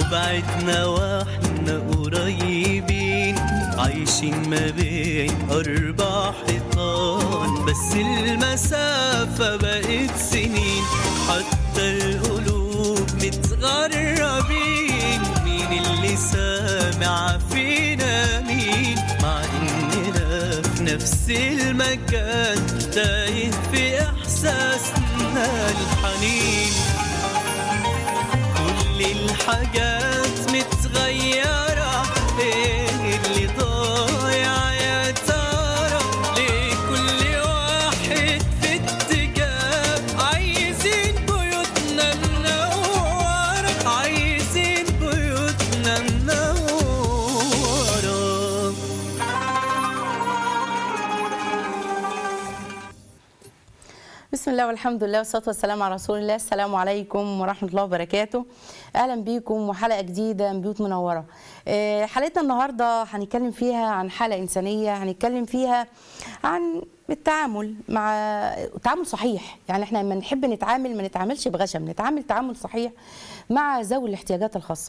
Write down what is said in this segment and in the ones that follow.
وبعدنا واحنا قريبين عايشين ما بين أربع حيطان بس المسافة بقت سنين حتى القلوب متغربين مين اللي سامع فينا مين مع إننا في نفس المكان تايه في إحساسنا الحنين كل الحاجات متغيرة ايه اللي ضايع يا ترى ليه كل واحد في اتجاه عايزين بيوتنا منورة عايزين بيوتنا منورة بسم الله والحمد لله والصلاه والسلام على رسول الله السلام عليكم ورحمه الله وبركاته اهلا بيكم وحلقه جديده من بيوت منوره آه، حلقتنا النهارده هنتكلم فيها عن حاله انسانيه هنتكلم فيها عن التعامل مع تعامل صحيح يعني احنا لما نحب نتعامل ما نتعاملش بغشم نتعامل تعامل صحيح مع ذوي الاحتياجات الخاصه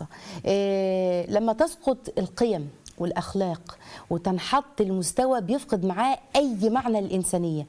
آه، لما تسقط القيم والاخلاق وتنحط المستوى بيفقد معاه اي معنى الانسانيه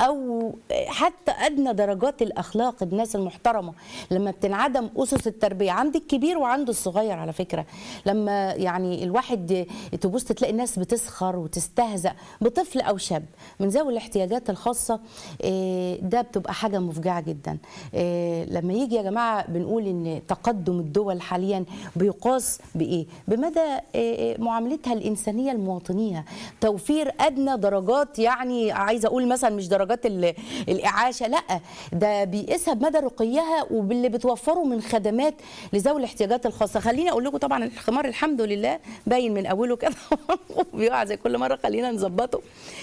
او حتى ادنى درجات الاخلاق الناس المحترمه لما بتنعدم اسس التربيه عند الكبير وعند الصغير على فكره لما يعني الواحد تبص تلاقي الناس بتسخر وتستهزأ بطفل او شاب من ذوي الاحتياجات الخاصه آه، ده بتبقى حاجه مفجعه جدا آه، لما يجي يا جماعه بنقول ان تقدم الدول حاليا بيقاس بايه بمدى آه، آه، معاملتها الانسانيه لمواطنيها توفير ادنى درجات يعني عايزه اقول مثلا مش درجات ال- الاعاشه لا ده بيقيسها بمدى رقيها وباللي بتوفره من خدمات لذوي الاحتياجات الخاصه خليني اقول لكم طبعا الخمار الحمد لله باين من اوله كده بيقع زي كل مره خلينا نظبطه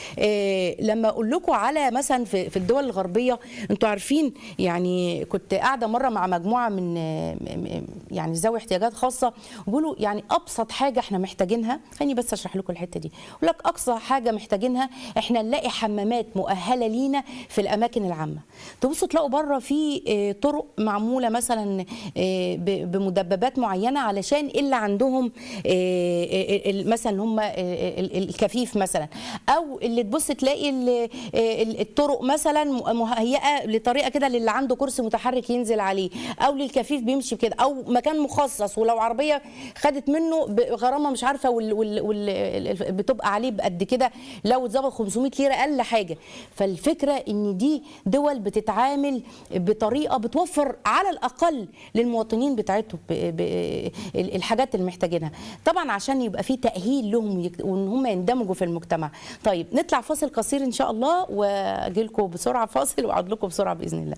إيه لما اقول لكم على مثلا في, في الدول الغربيه انتوا عارفين يعني كنت قاعده مره مع مجموعه من م- م- يعني ذوي احتياجات خاصه بيقولوا يعني ابسط حاجه احنا محتاجينها خليني بس اشرح لكم الحته دي يقول لك اقصى حاجه محتاجينها احنا نلاقي حمامات مؤهله لينا في الاماكن العامه تبصوا تلاقوا بره في آه، طرق معموله مثلا آه، ب- بمدببات معينه علشان اللي عندهم آه، آه، ال- مثلا هم آه، ال- ال- الكفيف مثلا او اللي تبص تلاقي ال- آه، ال- الطرق مثلا م- مهيئه لطريقه كده للي عنده كرسي متحرك ينزل عليه او للكفيف بيمشي كده او مكان مخصص ولو عربيه خدت منه بغرامه مش عارفه وال وال وال ال- بتبقى عليه بقد كده لو اتظبط 500 ليره اقل حاجه فالفكره ان دي دول بتتعامل بطريقه بتوفر على الاقل للمواطنين بتاعتهم ب- ب- الحاجات اللي محتاجينها طبعا عشان يبقى في تاهيل لهم ويك- وان هم يندمجوا في المجتمع طيب نطلع فاصل قصير ان شاء الله واجي لكم بسرعه فاصل واقعد لكم بسرعه باذن الله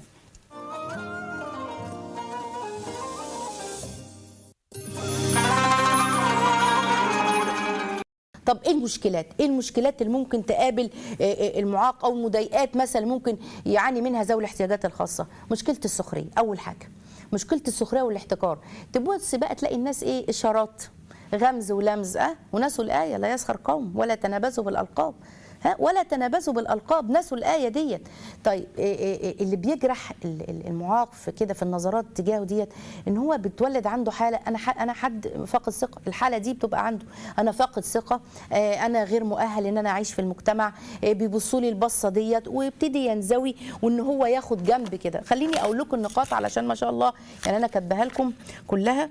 طب ايه المشكلات؟ ايه المشكلات اللي ممكن تقابل آه، آه، المعاق او المضايقات مثلا ممكن يعاني منها ذوي الاحتياجات الخاصه؟ مشكله السخريه اول حاجه. مشكله السخريه والاحتكار. تبص بقى تلاقي الناس ايه اشارات غمز ولمز اه ونسوا الايه لا يسخر قوم ولا تنابزوا بالالقاب. ها ولا تنابزوا بالالقاب نسوا الايه ديت طيب إيه إيه إيه اللي بيجرح ال- ال- المعاق في كده في النظرات تجاهه ديت ان هو بتولد عنده حاله انا ح- انا حد فاقد ثقه الحاله دي بتبقى عنده انا فاقد ثقه آه، انا غير مؤهل ان انا اعيش في المجتمع آه، بيبصوا لي البصه ديت ويبتدي ينزوي وان هو ياخد جنب كده خليني اقول لكم النقاط علشان ما شاء الله يعني انا كاتباها لكم كلها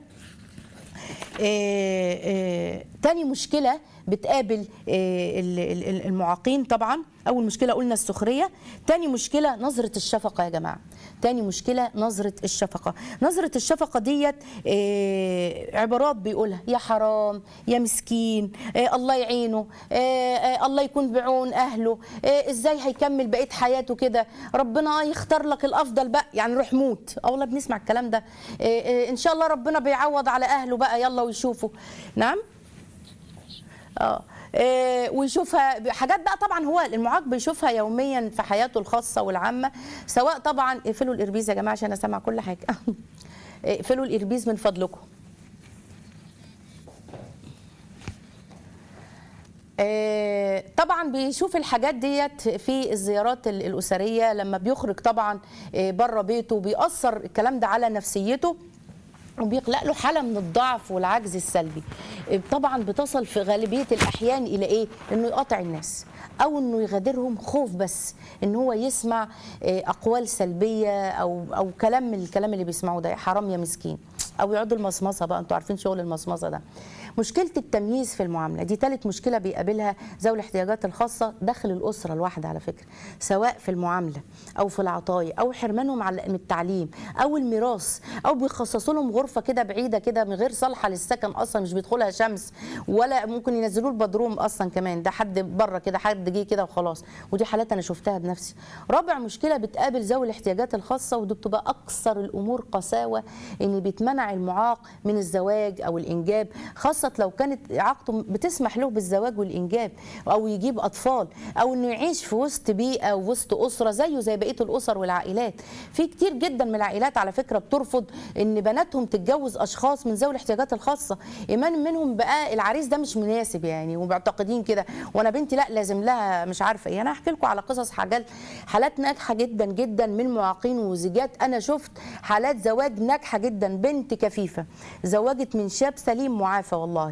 آه، آه، تاني مشكلة بتقابل آه، ال- ال- ال- المعاقين طبعا أول مشكلة قلنا السخرية تاني مشكلة نظرة الشفقة يا جماعة تاني مشكلة نظرة الشفقة نظرة الشفقة ديت آه، عبارات بيقولها يا حرام يا مسكين آه، الله يعينه آه، آه، الله يكون بعون أهله آه، إزاي هيكمل بقية حياته كده ربنا يختار لك الأفضل بقى يعني روح موت اه والله بنسمع الكلام ده آه، آه، إن شاء الله ربنا بيعوض على أهله بقى يلا ويشوفوا نعم اه إيه، ويشوفها حاجات بقى طبعا هو المعاق بيشوفها يوميا في حياته الخاصه والعامه سواء طبعا اقفلوا الاربيز يا جماعه عشان اسمع كل حاجه اقفلوا الاربيز من فضلكم آه، طبعا بيشوف الحاجات ديت في الزيارات ال- الاسريه لما بيخرج طبعا بره بيته بيأثر الكلام ده على نفسيته وبيخلق له حاله من الضعف والعجز السلبي طبعا بتصل في غالبيه الاحيان الى ايه انه يقاطع الناس او انه يغادرهم خوف بس ان هو يسمع آه، اقوال سلبيه او او كلام من الكلام اللي بيسمعوه ده حرام يا مسكين او يقعدوا المصمصه بقى انتوا عارفين شغل المصمصه ده مشكله التمييز في المعامله دي ثالث مشكله بيقابلها ذوي الاحتياجات الخاصه داخل الاسره الواحده على فكره سواء في المعامله او في العطايا او حرمانهم على- من التعليم او الميراث او بيخصصوا لهم غرفه كده بعيده كده من غير صالحه للسكن اصلا مش بيدخلها شمس ولا ممكن ينزلوا البدروم اصلا كمان ده حد بره كده حد جه كده وخلاص ودي حالات انا شفتها بنفسي رابع مشكله بتقابل ذوي الاحتياجات الخاصه ودي بتبقى اكثر الامور قساوه ان بيتمنع المعاق من الزواج او الانجاب خاصه لو كانت اعاقته بتسمح له بالزواج والانجاب او يجيب اطفال او انه يعيش في وسط بيئه ووسط اسره زيه زي بقيه الاسر والعائلات في كتير جدا من العائلات على فكره بترفض ان بناتهم تتجوز اشخاص من ذوي الاحتياجات الخاصه ايمان منهم بقى العريس ده مش مناسب يعني ومعتقدين كده وانا بنتي لا لازم لها مش عارفه ايه انا هحكي لكم على قصص حاجات حالات ناجحه جدا جدا من معاقين وزيجات انا شفت حالات زواج ناجحه جدا بنت كفيفه زوجت من شاب سليم معافى والله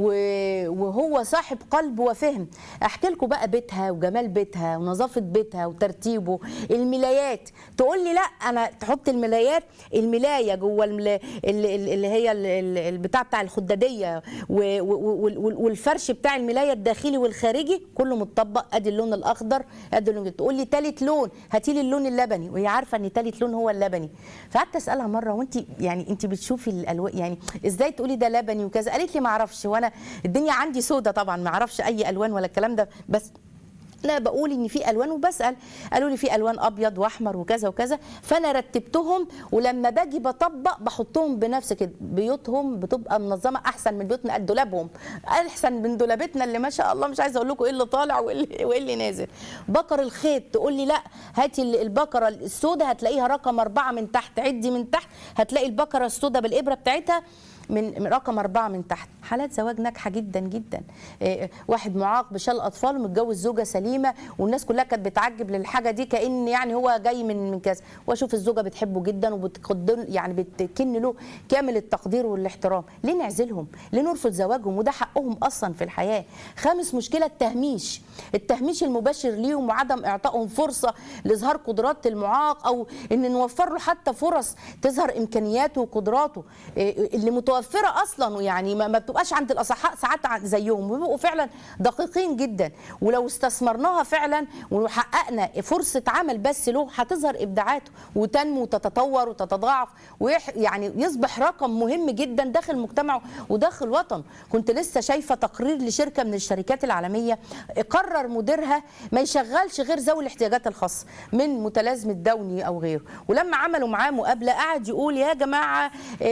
و- وهو صاحب قلب وفهم احكي لكم بقى بيتها وجمال بيتها ونظافه بيتها وترتيبه الملايات تقول لي لا انا تحط الملايات الملايه جوه الملا... ال- ال- اللي هي ال- ال- البتاع بتاع الخداديه و- و- وال- وال- والفرش بتاع الملايه الداخلي والخارجي كله متطبق ادي اللون الاخضر ادي اللون تقول لي تالت لون هاتي لي اللون اللبني وهي عارفه ان تالت لون هو اللبني فقعدت اسالها مره وانت يعني انت بتشوفي الالوان يعني ازاي تقولي ده لبني وكذا قالت لي ما اعرفش وانا الدنيا عندي سودة طبعا ما اعرفش اي الوان ولا الكلام ده بس لا بقول ان في الوان وبسال قالوا لي في الوان ابيض واحمر وكذا وكذا فانا رتبتهم ولما باجي بطبق بحطهم بنفس كده بيوتهم بتبقى منظمه احسن من بيوتنا قد دولابهم احسن من دولابتنا اللي ما شاء الله مش عايزه اقول لكم ايه اللي طالع وايه اللي, وإيه اللي نازل بكر الخيط تقول لي لا هاتي ال- البكره السوداء هتلاقيها رقم أربعة من تحت عدي من تحت هتلاقي البكره السوداء بالابره بتاعتها من من رقم أربعة من تحت حالات زواج ناجحة جدا جدا إيه، واحد معاق بشال أطفال ومتجوز زوجة سليمة والناس كلها كانت بتعجب للحاجة دي كأن يعني هو جاي من من كذا وأشوف الزوجة بتحبه جدا وبتقدر يعني بتكن له كامل التقدير والاحترام ليه نعزلهم ليه نرفض زواجهم وده حقهم أصلا في الحياة خامس مشكلة التهميش التهميش المباشر ليهم وعدم إعطائهم فرصة لإظهار قدرات المعاق أو إن نوفر له حتى فرص تظهر إمكانياته وقدراته إيه، اللي متوفرة أصلا يعني ما ما بتبقاش عند الأصحاء ساعات عن- زيهم بيبقوا فعلا دقيقين جدا ولو استثمرناها فعلا وحققنا فرصة عمل بس له هتظهر إبداعاته وتنمو وتتطور وتتضاعف ويح يعني يصبح رقم مهم جدا داخل مجتمعه وداخل وطن كنت لسه شايفة تقرير لشركة من الشركات العالمية قرر مديرها ما يشغلش غير ذوي الاحتياجات الخاصة من متلازمة دوني أو غيره ولما عملوا معاه مقابلة قعد يقول يا جماعة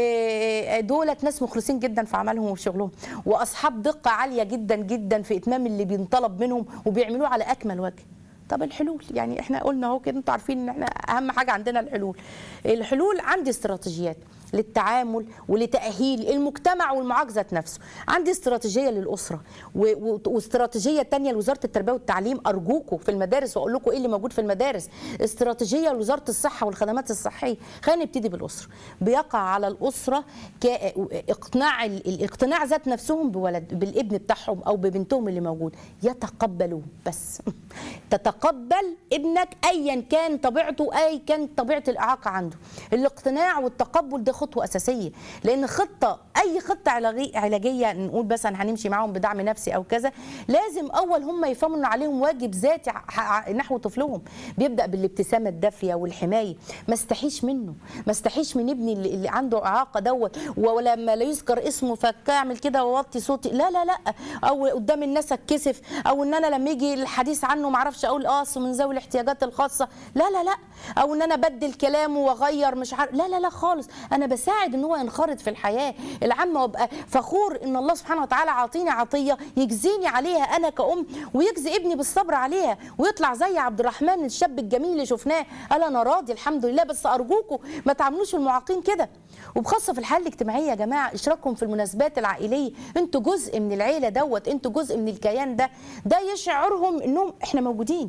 إيه، دولت ناس مخلصين جدا في عملهم وفي شغلهم واصحاب دقه عاليه جدا جدا في اتمام اللي بينطلب منهم وبيعملوه على اكمل وجه طب الحلول يعني احنا قلنا اهو كده انتوا عارفين ان احنا اهم حاجه عندنا الحلول الحلول عندي استراتيجيات للتعامل ولتأهيل المجتمع والمعاق ذات نفسه عندي استراتيجية للأسرة و- و- واستراتيجية تانية لوزارة التربية والتعليم أرجوكم في المدارس وأقول لكم إيه اللي موجود في المدارس استراتيجية لوزارة الصحة والخدمات الصحية خلينا نبتدي بالأسرة بيقع على الأسرة ك- اقناع ال- الاقتناع ذات نفسهم بولد بالابن بتاعهم أو ببنتهم اللي موجود يتقبلوه بس تتقبل ابنك ايا كان طبيعته اي كان طبيعه الاعاقه عنده الاقتناع والتقبل ده خطوه اساسيه لان خطه اي خطه علاجي- علاجيه نقول مثلا هنمشي معاهم بدعم نفسي او كذا لازم اول هم يفهموا ان عليهم واجب ذاتي ح- ح- نحو طفلهم بيبدا بالابتسامه الدافيه والحمايه ما استحيش منه ما استحيش من ابني اللي, اللي عنده اعاقه دوت ولما لا يذكر اسمه فاعمل كده ووطي صوتي لا لا لا او قدام الناس اتكسف او ان انا لما يجي الحديث عنه ما اعرفش اقول اه أصل من ذوي الاحتياجات الخاصه لا لا لا او ان انا بدل كلامه واغير مش عارف لا لا لا خالص انا بساعد ان هو ينخرط في الحياه العامه وابقى فخور ان الله سبحانه وتعالى عاطيني عطيه يجزيني عليها انا كأم ويجزي ابني بالصبر عليها ويطلع زي عبد الرحمن الشاب الجميل اللي شفناه قال انا راضي الحمد لله بس ارجوكم ما تعاملوش المعاقين كده وبخاصه في الحياه الاجتماعيه يا جماعه اشراككم في المناسبات العائليه انتوا جزء من العيله دوت انتوا جزء من الكيان ده ده يشعرهم انهم احنا موجودين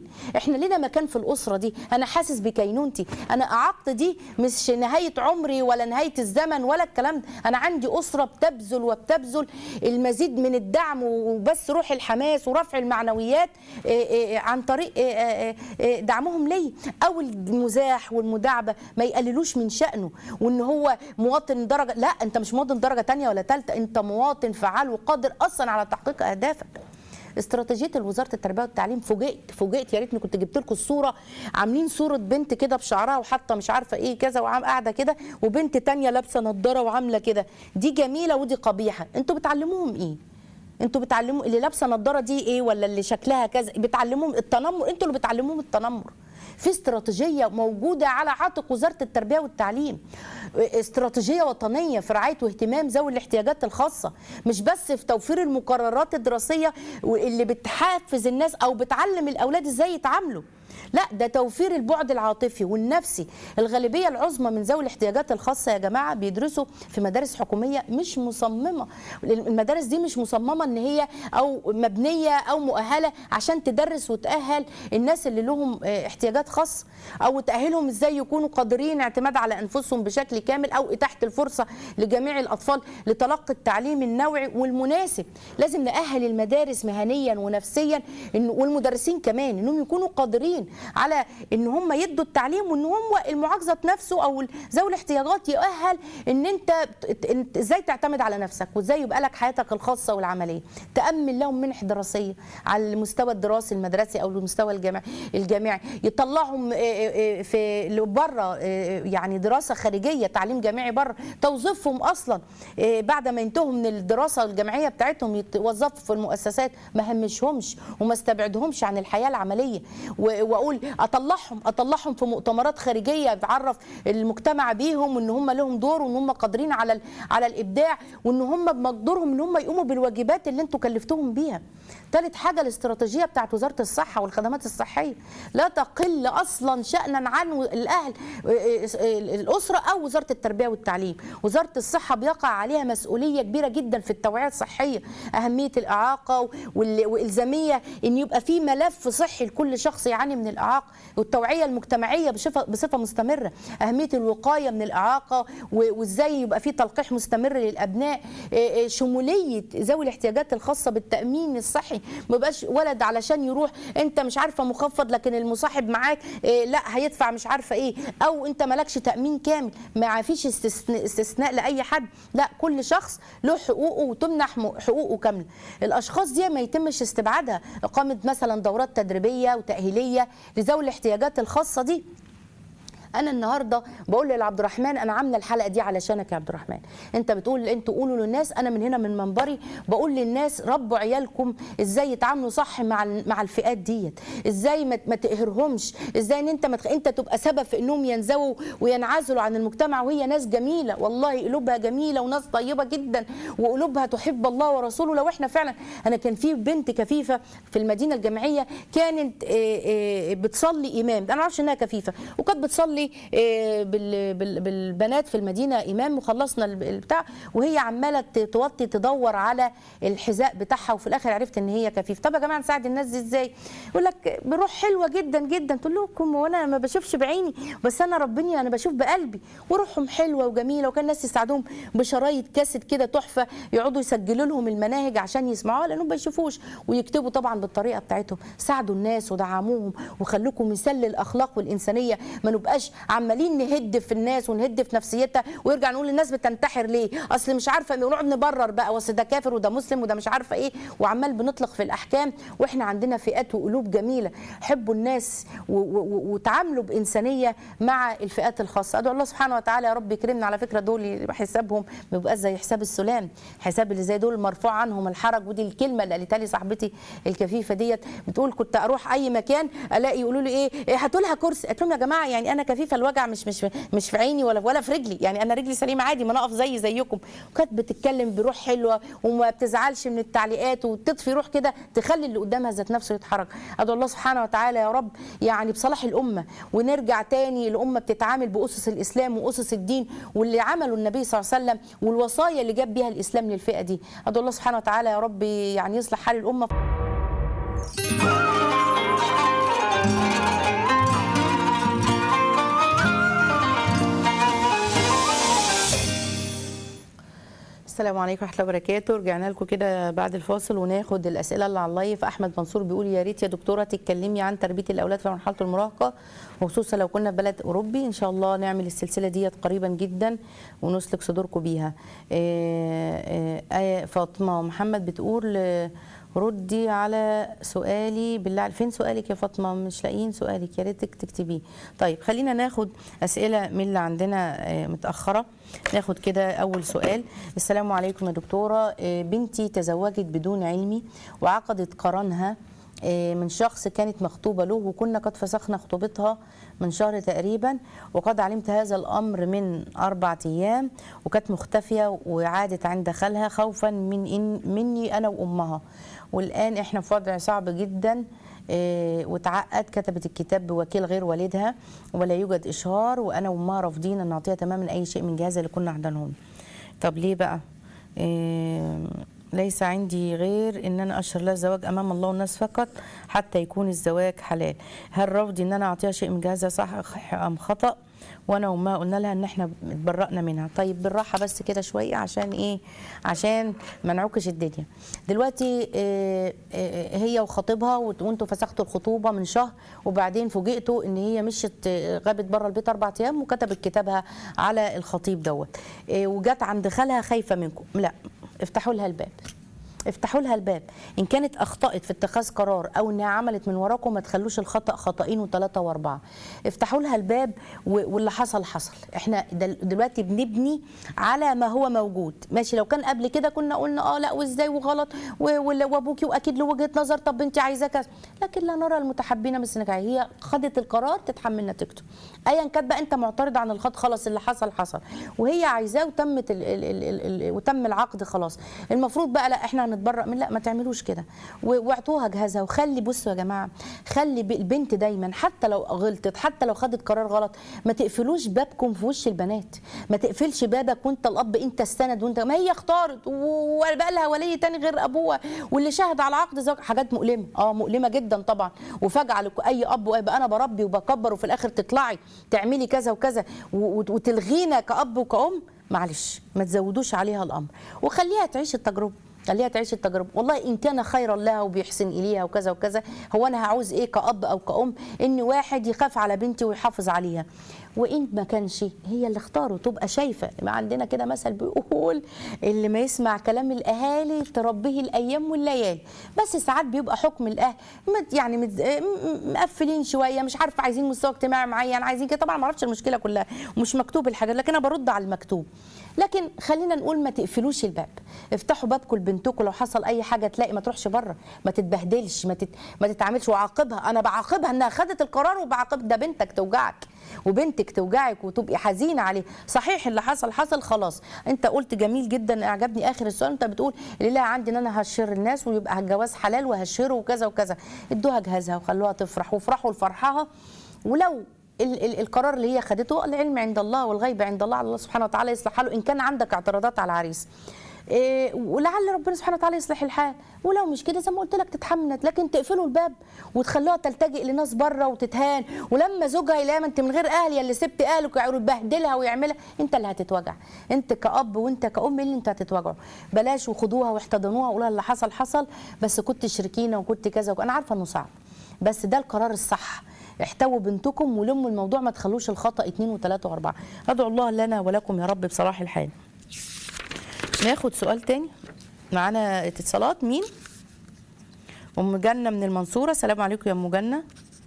احنا لنا مكان في الاسره دي انا حاسس بكينونتي انا اعاقت دي مش نهايه عمري ولا نهايه الزمن ولا الكلام ده انا عندي اسره بتبذل وبتبذل المزيد من الدعم وبس روح الحماس ورفع المعنويات إيه إيه عن طريق إيه إيه إيه دعمهم لي او المزاح والمداعبه ما يقللوش من شانه وان هو مواطن درجه لا انت مش مواطن درجه تانية ولا ثالثه انت مواطن فعال وقادر اصلا على تحقيق اهدافك استراتيجيه وزاره التربيه والتعليم فوجئت فوجئت يا ريتني كنت جبت لكم الصوره عاملين صوره بنت كده بشعرها وحاطه مش عارفه ايه كذا وعم قاعده كده وبنت تانية لابسه نضاره وعامله كده دي جميله ودي قبيحه انتوا بتعلموهم ايه انتوا بتعلموا اللي لابسه نضاره دي ايه ولا اللي شكلها كذا بتعلموهم التنمر انتوا اللي بتعلموهم التنمر في استراتيجيه موجوده على عاتق وزاره التربيه والتعليم استراتيجيه وطنيه في رعايه واهتمام ذوي الاحتياجات الخاصه مش بس في توفير المقررات الدراسيه اللي بتحفز الناس او بتعلم الاولاد ازاي يتعاملوا لا ده توفير البعد العاطفي والنفسي الغالبيه العظمى من ذوي الاحتياجات الخاصه يا جماعه بيدرسوا في مدارس حكوميه مش مصممه المدارس دي مش مصممه ان هي او مبنيه او مؤهله عشان تدرس وتاهل الناس اللي لهم احتياجات خاصه او تاهلهم ازاي يكونوا قادرين اعتماد على انفسهم بشكل كامل او اتاحه الفرصه لجميع الاطفال لتلقي التعليم النوعي والمناسب لازم ناهل المدارس مهنيا ونفسيا والمدرسين كمان انهم يكونوا قادرين على ان هم يدوا التعليم وان هم المعاق نفسه او ذوي الاحتياجات يؤهل ان انت ازاي تعتمد على نفسك وازاي يبقى لك حياتك الخاصه والعمليه تامن لهم منح دراسيه على المستوى الدراسي المدرسي او المستوى الجامعي الجامعي يطلعهم في بره يعني دراسه خارجيه تعليم جامعي بره توظيفهم اصلا بعد ما ينتهوا من الدراسه الجامعيه بتاعتهم يتوظفوا في المؤسسات ما همشهمش وما استبعدهمش عن الحياه العمليه واقول اطلعهم اطلعهم في مؤتمرات خارجيه تعرف المجتمع بيهم وان هم لهم دور وان هم قادرين على على الابداع وان هم بمقدورهم ان هم يقوموا بالواجبات اللي انتوا كلفتوهم بيها ثالث حاجه الاستراتيجيه بتاعت وزاره الصحه والخدمات الصحيه لا تقل اصلا شانا عن الاهل الاسره او وزاره التربيه والتعليم وزاره الصحه بيقع عليها مسؤوليه كبيره جدا في التوعيه الصحيه اهميه الاعاقه والزاميه ان يبقى في ملف صحي لكل شخص يعاني من الاعاقه والتوعيه المجتمعيه بصفه بصفه مستمره اهميه الوقايه من الاعاقه وازاي يبقى في تلقيح مستمر للابناء شموليه ذوي الاحتياجات الخاصه بالتامين الصحي ما يبقاش ولد علشان يروح انت مش عارفه مخفض لكن المصاحب معاك لا هيدفع مش عارفه ايه او انت مالكش تامين كامل ما فيش استثناء, استثناء لاي حد لا كل شخص له حقوقه وتمنح حقوقه كامله الاشخاص دي ما يتمش استبعادها اقامه مثلا دورات تدريبيه وتاهيليه لذوي الاحتياجات الخاصه دي انا النهارده بقول لعبد الرحمن انا عامله الحلقه دي علشانك يا عبد الرحمن انت بتقول انتوا قولوا للناس انا من هنا من منبري بقول للناس ربوا عيالكم ازاي يتعاملوا صح مع مع الفئات ديت ازاي ما, ما تقهرهمش ازاي ان انت ما انت تبقى سبب في انهم ينزووا وينعزلوا عن المجتمع وهي ناس جميله والله قلوبها جميله وناس طيبه جدا وقلوبها تحب الله ورسوله لو احنا فعلا انا كان في بنت كفيفه في المدينه الجامعيه كانت بتصلي امام انا ما اعرفش انها كفيفه وكانت بتصلي بالبنات في المدينه امام وخلصنا البتاع وهي عماله توطي تدور على الحذاء بتاعها وفي الاخر عرفت ان هي كفيف طب يا جماعه نساعد الناس دي ازاي يقول لك بروح حلوه جدا جدا تقول لكم وانا ما بشوفش بعيني بس انا ربني انا بشوف بقلبي وروحهم حلوه وجميله وكان الناس يساعدوهم بشرايط كاسيت كده تحفه يقعدوا يسجلوا لهم المناهج عشان يسمعوها لانهم ما بيشوفوش ويكتبوا طبعا بالطريقه بتاعتهم ساعدوا الناس ودعموهم وخلوكم مثال للاخلاق والانسانيه ما نبقاش عمالين نهد في الناس ونهد في نفسيتها ويرجع نقول الناس بتنتحر ليه اصل مش عارفه ونقعد نبرر بقى اصل ده كافر وده مسلم وده مش عارفه ايه وعمال بنطلق في الاحكام واحنا عندنا فئات وقلوب جميله حبوا الناس وتعاملوا بانسانيه مع الفئات الخاصه ادعو الله سبحانه وتعالى يا رب يكرمنا على فكره دول حسابهم ما بيبقاش زي حساب السلام حساب اللي زي دول مرفوع عنهم الحرج ودي الكلمه اللي قالتها لي صاحبتي الكفيفه ديت بتقول كنت اروح اي مكان الاقي يقولوا لي ايه, إيه هاتوا لها كرسي قلت لهم يا جماعه يعني انا كفيفه الوجع مش مش مش في عيني ولا ولا في رجلي يعني انا رجلي سليمه عادي ما انا اقف زي زيكم وكانت بتتكلم بروح حلوه وما بتزعلش من التعليقات وتطفي روح كده تخلي اللي قدامها ذات نفسه يتحرك ادعو الله سبحانه وتعالى يا رب يعني بصلاح الامه ونرجع تاني الامه بتتعامل باسس الاسلام واسس الدين واللي عمله النبي صلى الله عليه وسلم والوصايا اللي جاب بيها الاسلام للفئه دي ادعو الله سبحانه وتعالى يا رب يعني يصلح حال الامه السلام عليكم ورحمه الله وبركاته رجعنا لكم كده بعد الفاصل وناخد الاسئله اللي على اللايف احمد منصور بيقول يا ريت يا دكتوره تتكلمي عن تربيه الاولاد في مرحله المراهقه وخصوصا لو كنا في بلد اوروبي ان شاء الله نعمل السلسله ديت قريبا جدا ونسلك صدوركم بيها آه، آه، آية فاطمه محمد بتقول آه، ردي على سؤالي بالله فين سؤالك يا فاطمه مش لاقيين سؤالك يا ريتك تكتبيه طيب خلينا ناخد اسئله من اللي عندنا آه، متاخره ناخد كده اول سؤال السلام عليكم يا دكتوره آه، بنتي تزوجت بدون علمي وعقدت قرانها آه، من شخص كانت مخطوبه له وكنا قد فسخنا خطوبتها من شهر تقريبا وقد علمت هذا الامر من اربع ايام وكانت مختفيه وعادت عند خالها خوفا من إن مني انا وامها والان احنا في وضع صعب جدا آه، وتعقد كتبت الكتاب بوكيل غير والدها ولا يوجد اشهار وانا وامها رافضين ان نعطيها تماما اي شيء من جهازها اللي كنا عاملينهم طب ليه بقى آه، ليس عندي غير ان انا اشهر لها الزواج امام الله والناس فقط حتى يكون الزواج حلال هل رفضي ان انا اعطيها شيء من جهازها صح ام خطا وانا وما قلنا لها ان احنا اتبرأنا منها طيب بالراحه بس كده شويه عشان ايه عشان ما نعكش الدنيا دلوقتي آه، آه، هي وخطيبها وت- وانتوا فسختوا الخطوبه من شهر وبعدين فوجئتوا ان هي مشت آه، غابت بره البيت اربع ايام وكتبت كتابها على الخطيب دوت آه، وجت عند خالها خايفه منكم لا افتحوا لها الباب افتحوا لها الباب ان كانت اخطات في اتخاذ قرار او انها عملت من وراكم ما تخلوش الخطا خطأين وثلاثه واربعه افتحوا لها الباب و- واللي حصل حصل احنا دل- دلوقتي بنبني على ما هو موجود ماشي لو كان قبل كده كنا قلنا اه لا وازاي وغلط و- ولا- وابوكي واكيد له وجهه نظر طب انت عايزاه كذا لكن لا نرى المتحبين مثل النجاح هي خدت القرار تتحمل نتيجته ايا كانت بقى انت معترض عن الخط خلاص اللي حصل حصل وهي عايزاه وتمت ال ال ال ال ال وتم العقد خلاص المفروض بقى لا احنا هنتبرأ من لا ما تعملوش كده و- واعطوها جهازها وخلي بصوا يا جماعه خلي ب- البنت دايما حتى لو غلطت حتى لو خدت قرار غلط ما تقفلوش بابكم في وش البنات ما تقفلش بابك وانت الاب انت السند وانت ما هي اختارت و- وبقى لها ولي تاني غير ابوها واللي شهد على عقد زواج حاجات مؤلمه اه مؤلمه جدا طبعا وفجاه لك- اي اب ويبقى انا بربي وبكبر وفي الاخر تطلعي تعملي كذا وكذا و- وت- وتلغينا كاب وكأم معلش ما تزودوش عليها الامر وخليها تعيش التجربه خليها تعيش التجربه والله ان كان خيرا لها وبيحسن اليها وكذا وكذا هو انا هعوز ايه كاب او كأم ان واحد يخاف على بنتي ويحافظ عليها وان ما كانش هي اللي اختاره تبقى شايفه ما عندنا كده مثل بيقول اللي ما يسمع كلام الاهالي تربيه الايام والليالي بس ساعات بيبقى حكم الاهل مت- يعني مت- م- م- مقفلين شويه مش عارفه عايزين مستوى اجتماعي معين عايزين كده طبعا ما اعرفش المشكله كلها ومش مكتوب الحاجه لكن انا برد على المكتوب لكن خلينا نقول ما تقفلوش الباب افتحوا بابكم لبنتكم لو حصل اي حاجه تلاقي ما تروحش بره ما تتبهدلش ما تت... ما تتعاملش وعاقبها انا بعاقبها انها خدت القرار وبعاقب ده بنتك توجعك وبنتك توجعك وتبقي حزينه عليه صحيح اللي حصل حصل خلاص انت قلت جميل جدا اعجبني اخر السؤال انت بتقول اللي لها عندي ان انا هشر الناس ويبقى الجواز حلال وهشره وكذا وكذا ادوها جهازها وخلوها تفرح وافرحوا لفرحها ولو ال- ال- القرار اللي هي خدته العلم عند الله والغيب عند الله على الله سبحانه وتعالى يصلح حاله ان كان عندك اعتراضات على العريس إيه ولعل ربنا سبحانه وتعالى يصلح الحال ولو مش كده زي ما قلت لك تتحمل لكن تقفلوا الباب وتخلوها تلتجئ لناس بره وتتهان ولما زوجها يلاقيها ما انت من غير اهل يا اللي سبت اهلك ويبهدلها ويعملها انت اللي هتتوجع انت كاب وانت كام اللي انت هتتوجعوا بلاش وخدوها واحتضنوها وقولها اللي حصل حصل بس كنت شريكينا وكنت كذا وك- انا عارفه انه صعب بس ده القرار الصح احتووا بنتكم ولموا الموضوع ما تخلوش الخطا اثنين وثلاثه واربعه ادعو الله لنا ولكم يا رب بصلاح الحال ناخد سؤال تاني معانا اتصالات مين ام جنه من المنصوره السلام عليكم يا ام جنه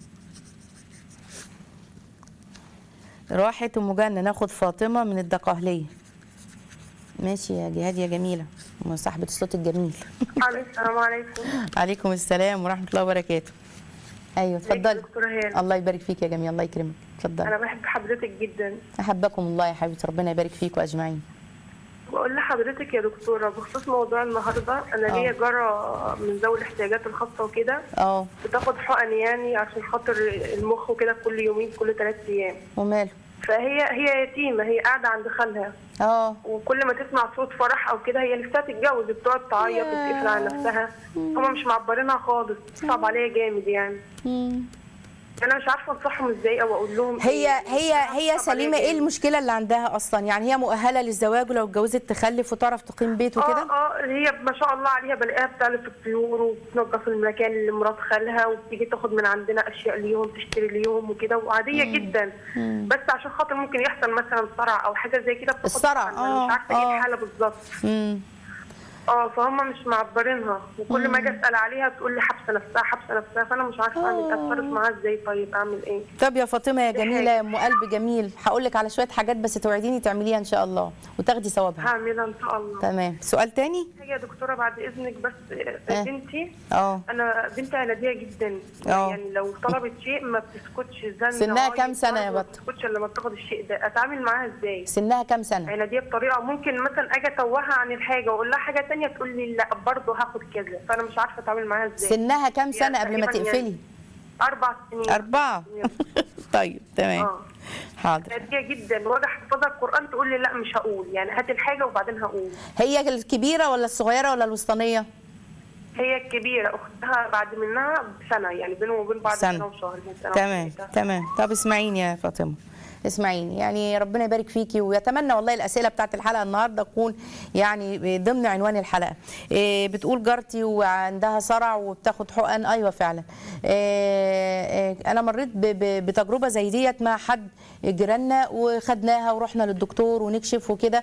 راحت ام جنه ناخد فاطمه من الدقهليه ماشي يا جهاد يا جميله أم صاحبه الصوت الجميل عليكم السلام عليكم عليكم السلام ورحمه الله وبركاته ايوه ازيك يا اتفضلي دكتورة هالة الله يبارك فيك يا جميل الله يكرمك اتفضلي انا بحب حضرتك جدا احبكم الله يا حبيبتي ربنا يبارك فيكم اجمعين بقول لحضرتك يا دكتورة بخصوص موضوع النهاردة انا اه. ليا جارة من ذوي الاحتياجات الخاصة وكده اه بتاخد حقن يعني عشان خاطر المخ وكده كل يومين كل ثلاث ايام وماله فهي هي يتيمة هي قاعدة عند خالها اه وكل ما تسمع صوت فرح او كده هي نفسها تتجوز بتقعد تعيط وتقفل على نفسها هما مش معبرينها خالص صعب عليها جامد يعني مم. انا مش عارفه انصحهم ازاي او اقول لهم هي إيه. هي هي صعب سليمه عليا ايه جامد. المشكله اللي عندها اصلا يعني هي مؤهله للزواج ولو اتجوزت تخلف وتعرف تقيم بيت وكده اه اه هي ما شاء الله عليها بلاقيها بتعلف الطيور وبتنظف المكان لمرات خالها وبتيجي تاخد من عندنا اشياء ليهم تشتري ليهم وكده وعاديه جدا بس عشان خاطر ممكن يحصل مثلا صرع او حاجه زي كده بتاخد الصرع، حقن. أنا آه، مش عارفه ايه آه. الحاله بالظبط امم اه فهم مش معبرينها وكل ما اجي اسال عليها تقول لي حابسه نفسها حابسه نفسها فانا مش عارفه اعمل إيه، اتصرف معاها ازاي طيب اعمل ايه طب يا فاطمه يا دي جميله حاجة. يا ام قلب جميل هقول لك على شويه حاجات بس توعديني تعمليها ان شاء الله وتاخدي ثوابها هعملها ان شاء الله تمام سؤال تاني حاجه يا دكتوره بعد اذنك بس آه. آه. بنتي اه انا بنتي عناديه جدا آه. يعني لو طلبت شيء ما بتسكتش زن سنها عايز كام سنة يا برضه بط؟ ما بتسكتش الا لما تاخد الشيء ده اتعامل معاها ازاي سنها كام سنه عناديه بطريقه ممكن مثلا اجي اتوهها عن الحاجه واقول لها حاجه تانية تقول لي لا برضه هاخد كذا فانا مش عارفه اتعامل معاها ازاي سنها كام هي سنه قبل ما تقريباً تقفلي يعني اربع سنين اربعه طيب تمام اه حاضر عناديه جدا واجي احفظها القران تقول لي لا مش هقول يعني هات الحاجه وبعدين هقول هي الكبيره ولا الصغيره ولا الوسطانيه هي الكبيره اختها بعد منها بسنه يعني بينهم وبين بعض سنة. سنه وشهر من سنه تمام وثلاثة. تمام طب اسمعيني يا فاطمه اسمعيني يعني ربنا يبارك فيكي ويتمنى والله الاسئله بتاعت الحلقه النهارده تكون يعني ضمن عنوان الحلقه إيه بتقول جارتي وعندها صرع وبتاخد حقن ايوه فعلا إيه إيه انا مريت ب- ب- بتجربه زي ديت مع حد جيراننا وخدناها ورحنا للدكتور ونكشف وكده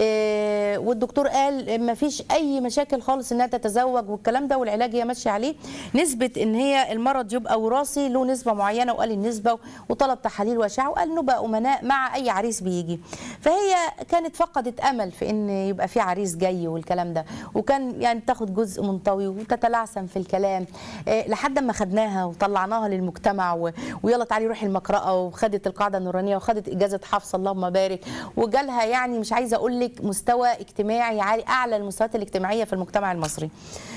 إيه والدكتور قال ما فيش اي مشاكل خالص انها تتزوج والكلام ده والعلاج هي ماشيه عليه نسبه ان هي المرض يبقى وراثي له نسبه معينه وقال النسبه وطلب تحاليل واشعه وقال نبقى امناء مع اي عريس بيجي فهي كانت فقدت امل في ان يبقى في عريس جاي والكلام ده وكان يعني تاخد جزء منطوي وتتلعثم في الكلام إيه لحد ما خدناها وطلعناها للمجتمع و- ويلا تعالي روحي المقرأة وخدت القاعده النورانيه وخدت اجازه حفص اللهم بارك وجالها يعني مش عايزه اقول لك مستوى اجتماعي عالي اعلى المستويات الاجتماعيه في المجتمع المصري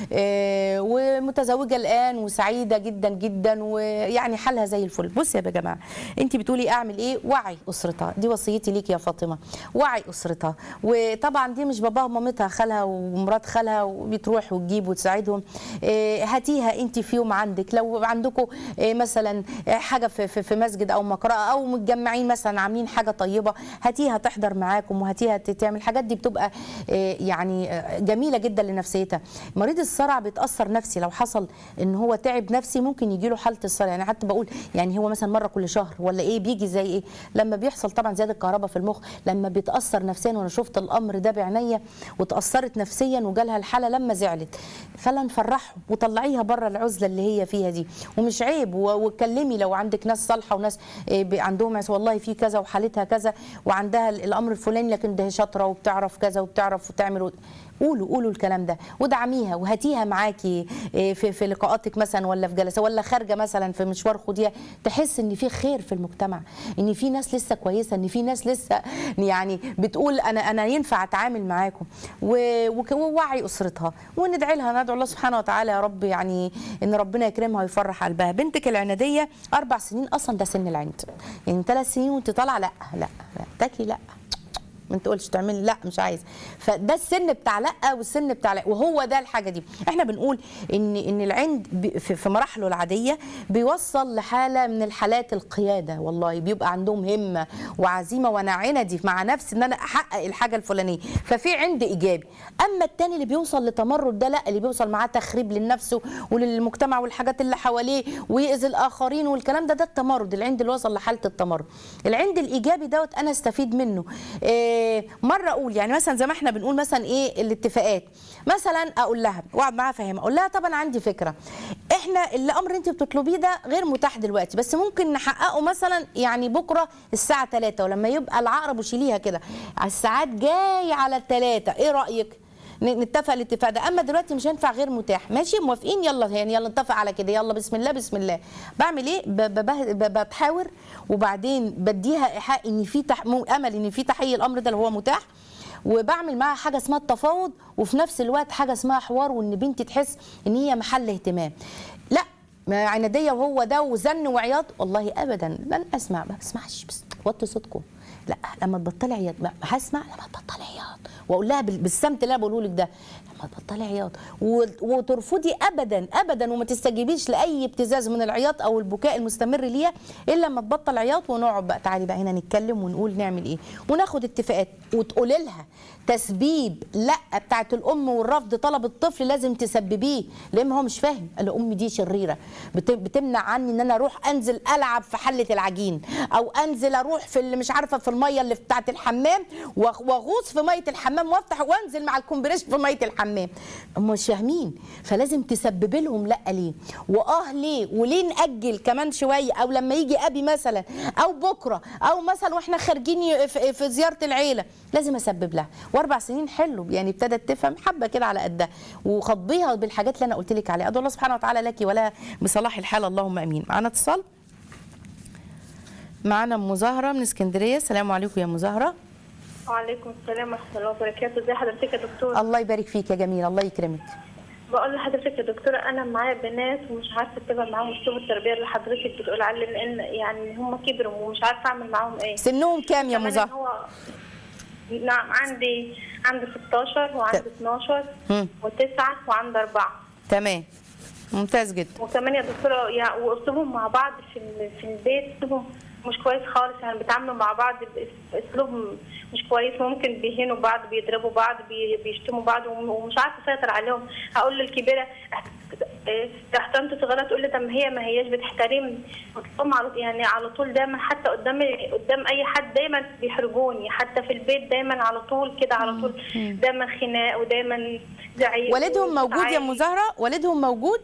إيه ومتزوجه الان وسعيده جدا جدا ويعني حالها زي الفل بصي يا جماعه انت بتقولي اعمل ايه وعي اسرتها دي وصيتي ليكي يا فاطمه وعي اسرتها وطبعا دي مش باباها ومامتها خالها ومرات خالها وبتروح وتجيب وتساعدهم إيه هاتيها انت في يوم عندك لو عندكم إيه مثلا إيه حاجه في, في, في مسجد او مقرأة او متجمعين مثلا عاملين حاجه طيبه هاتيها تحضر معاكم وهاتيها تعمل الحاجات دي بتبقى إيه يعني آه، جميله جدا لنفسيتها مريض الصرع بيتاثر نفسي لو حصل ان هو تعب نفسي ممكن يجي له حاله الصرع يعني حتى بقول يعني هو مثلا مره كل شهر ولا ايه بيجي زي ايه لما بيحصل طبعا زياده كهرباء في المخ لما بيتاثر نفسيا وانا شفت الامر ده بعينيا وتاثرت نفسيا وجالها الحاله لما زعلت فلا نفرحهم وطلعيها بره العزله اللي هي فيها دي ومش عيب و- واتكلمي لو عندك ناس صالحه وناس إيه، ب- عندهم عس- والله في كذا وحالتها كذا وعندها ال- الامر الفلاني لكن ده هي شاطره وبتعرف كذا وبتعرف وتعمل و- قولوا قولوا الكلام ده ودعميها وهاتيها معاكي إيه، في في لقاءاتك مثلا ولا في جلسه ولا خارجه مثلا في مشوار خديها تحس ان في خير في المجتمع ان في ناس لسه كويسه ان في ناس لسه يعني بتقول انا انا ينفع اتعامل معاكم و- وك- ووعي اسرتها وندعي لها ندعو الله سبحانه وتعالى يا رب يعني ان ربنا يكرمها ويفرح قلبها بنتك العناديه اربع سنين اصلا ده سن العند يعني ثلاث سنين وانت طالعه لا لا لا تاكي لا ما تقولش تعملي لا مش عايزه فده السن بتاع لا والسن بتاع لا وهو ده الحاجه دي احنا بنقول ان ان العند بي- في في مراحله العاديه بيوصل لحاله من الحالات القياده والله بيبقى عندهم همه وعزيمه وانا عندي مع نفسي ان انا احقق الحاجه الفلانيه ففي عند ايجابي اما التاني اللي بيوصل لتمرد ده لا اللي بيوصل معاه تخريب للنفس وللمجتمع والحاجات اللي حواليه ويأذي الاخرين والكلام ده ده التمرد العند اللي وصل لحاله التمرد العند الايجابي دوت انا استفيد منه إيه مره اقول يعني مثلا زي ما احنا بنقول مثلا ايه الاتفاقات مثلا اقول لها واقعد معاها افهمها اقول لها طب انا عندي فكره احنا الامر اللي انت بتطلبيه ده غير متاح دلوقتي بس ممكن نحققه مثلا يعني بكره الساعه 3 ولما يبقى العقرب وشيليها كده على الساعات جاي على الثلاثه ايه رايك ن- نتفق الاتفاق ده اما دلوقتي مش هينفع غير متاح ماشي موافقين يلا يعني يلا نتفق على كده يلا بسم الله بسم الله بعمل ايه ب- ببه- ب- بتحاور وبعدين بديها ايحاء ان في تح... مو- امل ان في تحقيق الامر ده اللي هو متاح وبعمل معاها حاجه اسمها التفاوض وفي نفس الوقت حاجه اسمها حوار وان بنتي تحس ان هي محل اهتمام لا ما عناديه وهو ده وزن وعياط والله ابدا لن اسمع ما بسمعش بس وطي صوتكم لا لما تبطلي عياط ما هسمع لما تبطلي عياط واقول لها بال- بالسمت اللي انا بقوله لك ده ما تبطلي عياط و- وترفضي ابدا ابدا وما تستجيبيش لاي ابتزاز من العياط او البكاء المستمر ليها الا لما تبطل عياط ونقعد بقى تعالي بقى هنا نتكلم ونقول نعمل ايه وناخد اتفاقات وتقولي لها تسبيب لا بتاعت الام والرفض طلب الطفل لازم تسببيه لان هو مش فاهم الام دي شريره بت- بتمنع عني ان انا اروح انزل العب في حله العجين او انزل اروح في اللي مش عارفه في الميه اللي بتاعت الحمام وأغ- واغوص في ميه الحمام وافتح وانزل مع الكومبريش في ميه الحمام هم مش فاهمين فلازم تسبب لهم لا ليه واه ليه وليه ناجل كمان شويه او لما يجي ابي مثلا او بكره او مثلا واحنا خارجين ي- في في زياره العيله لازم اسبب لها واربع سنين حلو يعني ابتدت تفهم حبه كده على قدها وخضيها بالحاجات اللي انا قلت لك عليها ادعو الله سبحانه وتعالى لك ولا بصلاح الحال اللهم امين معانا اتصال معانا ام زهره من اسكندريه السلام عليكم يا ام زهره وعليكم السلام ورحمة الله وبركاته ازي حضرتك يا دكتور الله يبارك فيك يا جميل الله يكرمك بقول لحضرتك يا دكتورة أنا معايا بنات ومش عارفة أتبع معاهم أسلوب التربية اللي حضرتك بتقول عليه لأن يعني هم كبروا ومش عارفة أعمل معاهم إيه سنهم كام يا ام كمان إن زهره هو نعم عندي عندي 16 وعندي ت- 12 مم. وتسعة وعندي أربعة تمام ممتاز جدا وكمان يا دكتورة يعني وأسلوبهم مع بعض في ال- في البيت أسلوبهم مش كويس خالص يعني بيتعاملوا مع بعض بأسلوب مش كويس ممكن بيهينوا بعض بيضربوا بعض بي- بيشتموا بعض وم- ومش عارفة أسيطر عليهم هقول للكبيرة إيه، احترمت صغيرة تقول لي طب ما هي ما هياش بتحترم وتقوم على يعني على طول دايما حتى قدام قدام اي حد دايما بيحرجوني حتى في البيت دايما على طول كده على طول دايما خناق ودايما زعيق والدهم موجود يا ام وتعالي. زهره والدهم موجود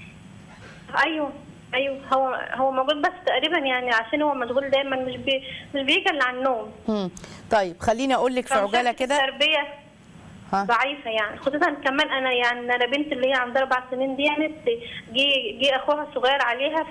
ايوه ايوه هو هو موجود بس تقريبا يعني عشان هو مشغول دايما مش بي مش بيجي الا على النوم مم. طيب خليني اقول لك في عجاله كده التربيه ها. ضعيفه يعني خصوصا كمان انا يعني انا بنت اللي هي عندها اربع سنين دي يعني جه جه اخوها الصغير عليها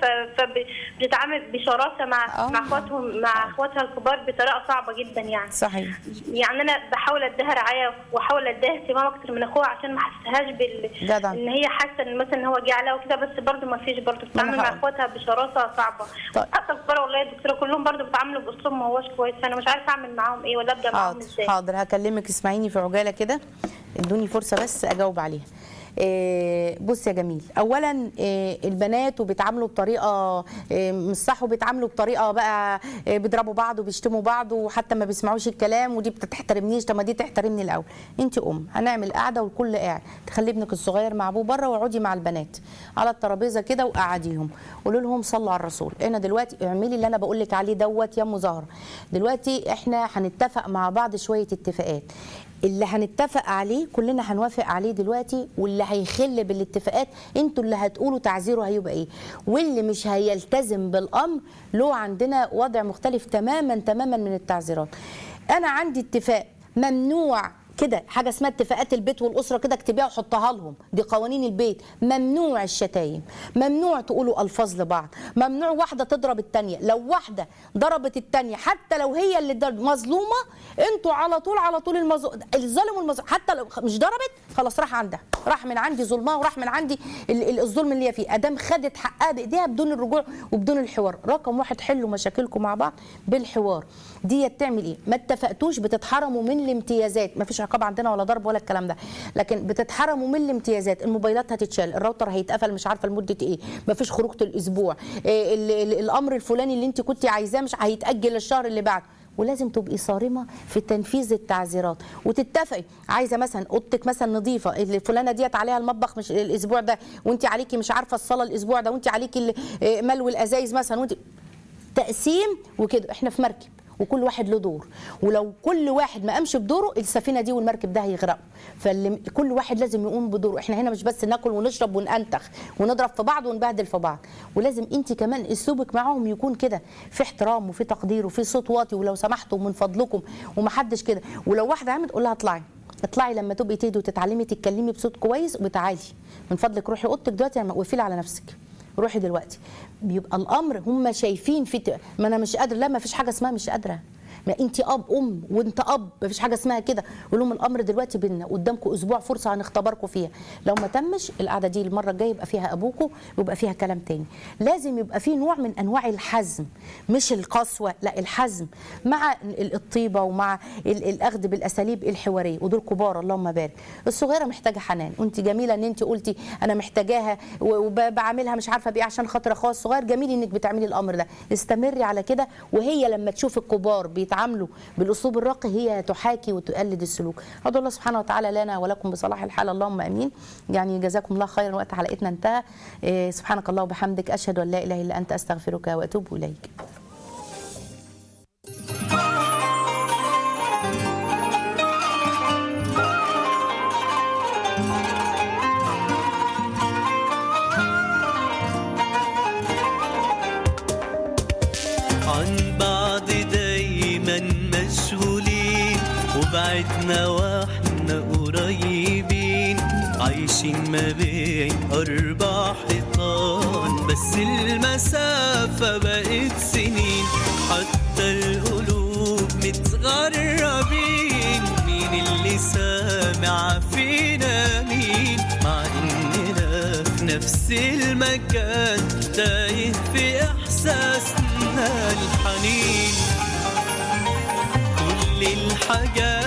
فبتتعامل بشراسه مع آه. مع اخواتهم مع اخواتها الكبار بطريقه صعبه جدا يعني صحيح يعني انا بحاول اديها رعايه واحاول اديها اهتمام اكتر من اخوها عشان ما احسهاش بال جدع. ان هي حاسه ان مثلا هو جه عليها وكده بس برضه ما فيش برضه بتتعامل مع هقول. اخواتها بشراسه صعبه طيب. حتى الكبار والله يا دكتوره كلهم برضه بيتعاملوا باسلوب ما هوش كويس فانا مش عارفه اعمل معاهم ايه ولا ابدا معاهم حاضر ازاي حاضر هكلمك اسمعيني في عجاله كده ادوني فرصه بس اجاوب عليها إيه، بص يا جميل اولا إيه، البنات وبيتعاملوا بطريقه إيه، مش صح وبيتعاملوا بطريقه بقى إيه، بيضربوا بعض وبيشتموا بعض وحتى ما بيسمعوش الكلام ودي بتحترمنيش طب ما دي تحترمني الاول انت ام هنعمل قعده والكل قاعد تخلي ابنك الصغير مع ابوه بره واقعدي مع البنات على الترابيزه كده وقعديهم قولوا لهم صلوا على الرسول انا دلوقتي اعملي اللي انا بقول لك عليه دوت يا ام زهره دلوقتي احنا هنتفق مع بعض شويه اتفاقات اللي هنتفق عليه كلنا هنوافق عليه دلوقتي واللي هيخل بالاتفاقات انتوا اللي هتقولوا تعذيره هيبقى ايه واللي مش هيلتزم بالامر له عندنا وضع مختلف تماما تماما من التعذيرات انا عندي اتفاق ممنوع كده حاجه اسمها اتفاقات البيت والاسره كده اكتبيها وحطها لهم دي قوانين البيت ممنوع الشتايم ممنوع تقولوا الفاظ لبعض ممنوع واحده تضرب الثانيه لو واحده ضربت الثانيه حتى لو هي اللي ضرب- مظلومه انتوا على طول على طول المز... الظالم والمظلوم حتى لو مش ضربت خلاص راح عندها راح من عندي ظلمها وراح من عندي ال- ال- الظلم اللي هي فيه ادام خدت حقها بايديها بدون الرجوع وبدون الحوار رقم واحد حلوا مشاكلكم مع بعض بالحوار دي تعمل ايه ما اتفقتوش بتتحرموا من الامتيازات ما فيش عقاب عندنا ولا ضرب ولا الكلام ده لكن بتتحرموا من الامتيازات الموبايلات هتتشال الراوتر هيتقفل مش عارفه لمده ايه ما فيش خروجه الاسبوع إيه ال- ال- الامر الفلاني اللي انت كنت عايزاه مش هيتاجل الشهر اللي بعده ولازم تبقي صارمه في تنفيذ التعزيرات وتتفقي عايزه مثلا اوضتك مثلا نظيفه الفلانه ديت عليها المطبخ مش الاسبوع ده وانت عليكي مش عارفه الصلاه الاسبوع ده وانت عليكي ال- إيه، ملو الازايز مثلا وانت تقسيم وكده احنا في مركب وكل واحد له دور ولو كل واحد ما قامش بدوره السفينه دي والمركب ده هيغرقوا فكل واحد لازم يقوم بدوره احنا هنا مش بس ناكل ونشرب ونأنتخ ونضرب في بعض ونبهدل في بعض ولازم انت كمان اسلوبك معاهم يكون كده في احترام وفي تقدير وفي صوت واطي ولو سمحتوا من فضلكم ومحدش كده ولو واحده عملت قول لها اطلعي اطلعي لما تبقي تهدي وتتعلمي تتكلمي بصوت كويس وتعالي من فضلك روحي اوضتك دلوقتي وقفلي على نفسك روحي دلوقتي بيبقى الامر هم شايفين في ت- ما انا مش قادره لا ما فيش حاجه اسمها مش قادره ما انت اب ام وانت اب مفيش حاجه اسمها كده قول لهم الامر دلوقتي بينا قدامكم اسبوع فرصه هنختبركم فيها لو ما تمش القعده دي المره الجايه يبقى فيها ابوكم ويبقى فيها كلام تاني لازم يبقى في نوع من انواع الحزم مش القسوه لا الحزم مع ال- الطيبه ومع ال- الاخذ بالاساليب الحواريه ودول كبار اللهم بارك الصغيره محتاجه حنان وانت جميله ان انت قلتي انا محتاجاها وبعملها مش عارفه بايه عشان خاطر اخوها الصغير جميل انك بتعملي الامر ده استمري على كده وهي لما تشوف الكبار بيتعاملوا بالاسلوب الراقي هي تحاكي وتقلد السلوك ادعو الله سبحانه وتعالى لنا ولكم بصلاح الحال اللهم امين يعني جزاكم الله خيرا وقت حلقتنا انتهى إيه، سبحانك الله وبحمدك اشهد ان لا اله الا انت استغفرك واتوب اليك عن بعض دايما مشغولين وبعدنا واحنا قريبين عايشين ما بين أربع حيطان بس المسافة بقت سنين حتى القلوب متغربين مين اللي سامع فينا مين مع إننا في نفس المكان تايه في إحساسنا الحنين كل الحاجات